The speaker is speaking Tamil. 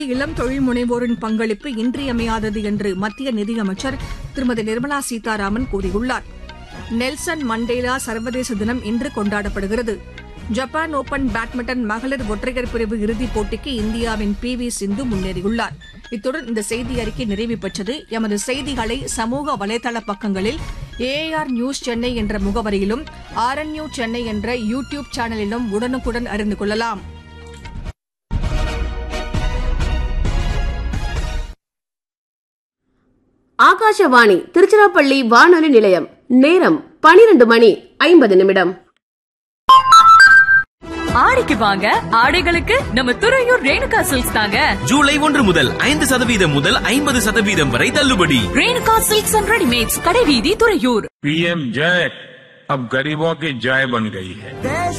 இளம் தொழில் முனைவோரின் பங்களிப்பு இன்றியமையாதது என்று மத்திய நிதியமைச்சர் திருமதி நிர்மலா சீதாராமன் கூறியுள்ளார் நெல்சன் மண்டேலா சர்வதேச தினம் இன்று கொண்டாடப்படுகிறது ஜப்பான் ஓபன் பேட்மிண்டன் மகளிர் ஒற்றையர் பிரிவு இறுதிப் போட்டிக்கு இந்தியாவின் பி வி சிந்து முன்னேறியுள்ளார் இத்துடன் இந்த செய்தி அறிக்கை நிறைவு பெற்றது எமது செய்திகளை சமூக வலைதள பக்கங்களில் ஏஆர் நியூஸ் சென்னை என்ற முகவரியிலும் ஆர்என்யூ சென்னை என்ற யூ டியூப் சேனலிலும் உடனுக்குடன் அறிந்து கொள்ளலாம் ஆகாஷவாணி திருச்சிராப்பள்ளி வானொலி நிலையம் நேரம் பனிரெண்டு மணி ஐம்பது நிமிடம் ஆடிக்கு வாங்க ஆடைகளுக்கு நம்ம துறையூர் ரேணுகா சில்க்ஸ் தாங்க ஜூலை ஒன்று முதல் ஐந்து சதவீதம் முதல் ஐம்பது சதவீதம் வரை தள்ளுபடி ரேணுகா சில்க்ஸ் அண்ட் ரெடிமேட்ஸ் கடைவீதி துறையூர் पीएम जय अब गरीबों की जय बन गई है